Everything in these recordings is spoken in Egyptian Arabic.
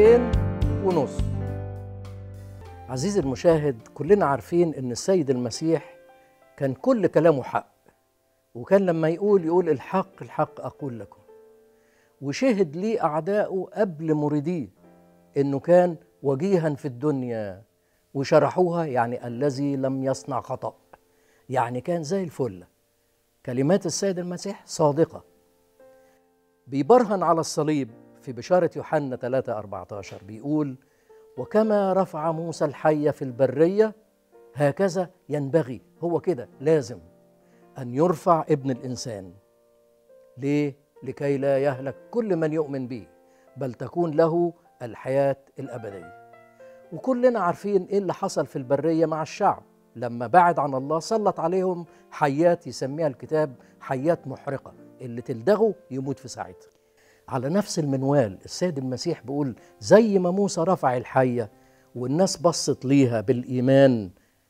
سنتين ونص عزيزي المشاهد كلنا عارفين ان السيد المسيح كان كل كلامه حق وكان لما يقول يقول الحق الحق اقول لكم وشهد ليه اعدائه قبل مريديه انه كان وجيها في الدنيا وشرحوها يعني الذي لم يصنع خطأ يعني كان زي الفل كلمات السيد المسيح صادقة بيبرهن على الصليب في بشارة يوحنا 3 14 بيقول وكما رفع موسى الحية في البرية هكذا ينبغي هو كده لازم أن يرفع ابن الإنسان ليه؟ لكي لا يهلك كل من يؤمن به بل تكون له الحياة الأبدية وكلنا عارفين إيه اللي حصل في البرية مع الشعب لما بعد عن الله سلط عليهم حيات يسميها الكتاب حيات محرقة اللي تلدغه يموت في ساعتها على نفس المنوال السيد المسيح بيقول زي ما موسى رفع الحية والناس بصت ليها بالإيمان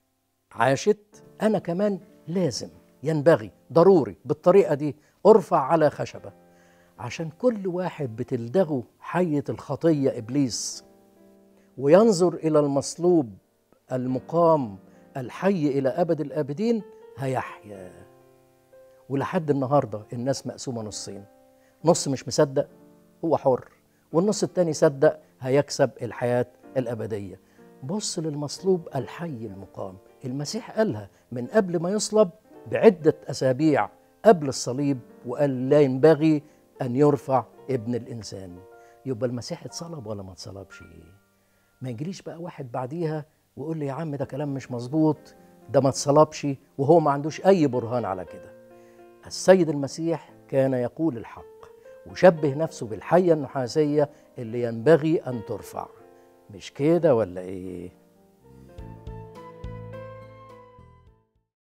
عاشت أنا كمان لازم ينبغي ضروري بالطريقة دي أرفع على خشبة عشان كل واحد بتلدغه حية الخطية إبليس وينظر إلى المصلوب المقام الحي إلى أبد الآبدين هيحيا ولحد النهاردة الناس مقسومة نصين نص مش مصدق هو حر والنص التاني صدق هيكسب الحياة الأبدية بص للمصلوب الحي المقام المسيح قالها من قبل ما يصلب بعدة أسابيع قبل الصليب وقال لا ينبغي أن يرفع ابن الإنسان يبقى المسيح اتصلب ولا ما اتصلبش ما يجريش بقى واحد بعديها ويقول لي يا عم ده كلام مش مظبوط ده ما اتصلبش وهو ما عندوش أي برهان على كده السيد المسيح كان يقول الحق وشبه نفسه بالحية النحاسية اللي ينبغي أن ترفع مش كده ولا إيه؟